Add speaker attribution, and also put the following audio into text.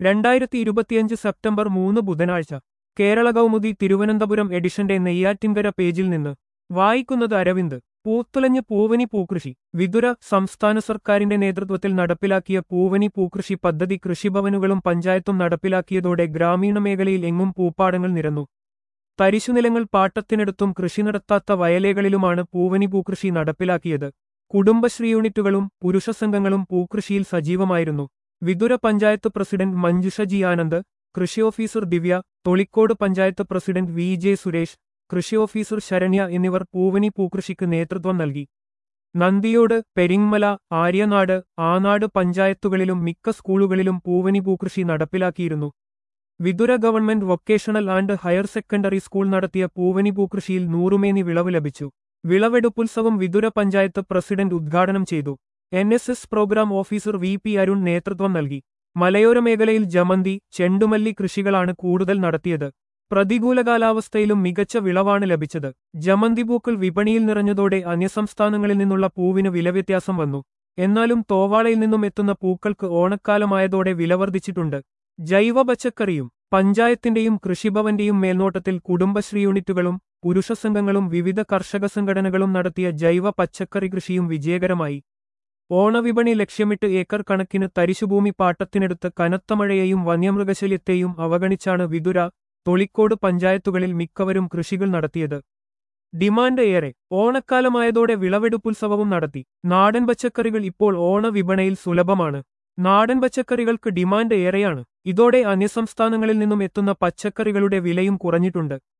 Speaker 1: രണ്ടായിരത്തി ഇരുപത്തിയഞ്ച് സെപ്റ്റംബർ മൂന്ന് ബുധനാഴ്ച കേരള കൗമുദി തിരുവനന്തപുരം എഡിഷന്റെ നെയ്യാറ്റിൻകര പേജിൽ നിന്ന് വായിക്കുന്നത് അരവിന്ദ് പൂത്തുലഞ്ഞ് പൂവനി പൂക്കൃഷി വിതുര സംസ്ഥാന സർക്കാരിന്റെ നേതൃത്വത്തിൽ നടപ്പിലാക്കിയ പൂവനി പൂക്കൃഷി പദ്ധതി കൃഷിഭവനുകളും പഞ്ചായത്തും നടപ്പിലാക്കിയതോടെ ഗ്രാമീണ മേഖലയിൽ എങ്ങും പൂപ്പാടങ്ങൾ നിരന്നു തരിശുനിലങ്ങൾ പാട്ടത്തിനെടുത്തും കൃഷി നടത്താത്ത വയലേകളിലുമാണ് പൂവനി പൂക്കൃഷി നടപ്പിലാക്കിയത് കുടുംബശ്രീ യൂണിറ്റുകളും പുരുഷ സംഘങ്ങളും പൂക്കൃഷിയിൽ സജീവമായിരുന്നു വിതുര പഞ്ചായത്ത് പ്രസിഡന്റ് മഞ്ജുഷ ജി ആനന്ദ് കൃഷി officer Divya Tholicode panchayat president V J Suresh കൃഷി ഓഫീസർ ശരണ്യ എന്നിവർ പൂവനി പൂക്കൃഷിക്ക് നേതൃത്വം നൽകി നന്ദിയോട് പെരിങ്മല ആര്യനാട് ആനാട് പഞ്ചായത്തുകളിലും മിക്ക സ്കൂളുകളിലും പൂവനി പൂക്കൃഷി നടപ്പിലാക്കിയിരുന്നു Vithura government vocational and higher secondary school നടത്തിയ പൂവനി പൂക്കൃഷിയിൽ നൂറുമേനി വിളവ് ലഭിച്ചു വിളവെടുപ്പുത്സവം വിതുര പഞ്ചായത്ത് പ്രസിഡന്റ് ഉദ്ഘാടനം ചെയ്തു N S S programme officer V P Arun നേതൃത്വം നൽകി മലയോര മേഖലയിൽ ജമന്തി ചെണ്ടുമല്ലി കൃഷികളാണ് കൂടുതൽ നടത്തിയത് പ്രതികൂല കാലാവസ്ഥയിലും മികച്ച വിളവാണ് ലഭിച്ചത് ജമന്തി പൂക്കൾ വിപണിയിൽ നിറഞ്ഞതോടെ അന്യസംസ്ഥാനങ്ങളിൽ നിന്നുള്ള പൂവിന് വിലവ്യത്യാസം വന്നു എന്നാലും തോവാളയിൽ നിന്നും എത്തുന്ന പൂക്കൾക്ക് ഓണക്കാലമായതോടെ വില വർദ്ധിച്ചിട്ടുണ്ട് ജൈവ പച്ചക്കറിയും പഞ്ചായത്തിന്റെയും കൃഷിഭവന്റെയും മേൽനോട്ടത്തിൽ കുടുംബശ്രീ യൂണിറ്റുകളും പുരുഷ സംഘങ്ങളും വിവിധ കർഷക സംഘടനകളും നടത്തിയ ജൈവ പച്ചക്കറി കൃഷിയും വിജയകരമായി ഓണവിപണി ലക്ഷ്യമിട്ട് ഏക്കർ കണക്കിന് തരിശുഭൂമി പാട്ടത്തിനെടുത്ത് കനത്ത മഴയെയും വന്യമൃഗശല്യത്തെയും അവഗണിച്ചാണ് വിതുര തൊളിക്കോട് പഞ്ചായത്തുകളിൽ മിക്കവരും കൃഷികൾ നടത്തിയത് ഡിമാൻഡ് ഏറെ ഓണക്കാലമായതോടെ വിളവെടുപ്പുത്സവവും നടത്തി നാടൻ പച്ചക്കറികൾ ഇപ്പോൾ ഓണവിപണിയിൽ സുലഭമാണ് നാടൻ പച്ചക്കറികൾക്ക് ഡിമാൻഡ് ഏറെയാണ് ഇതോടെ അന്യസംസ്ഥാനങ്ങളിൽ നിന്നും എത്തുന്ന പച്ചക്കറികളുടെ വിലയും കുറഞ്ഞിട്ടുണ്ട്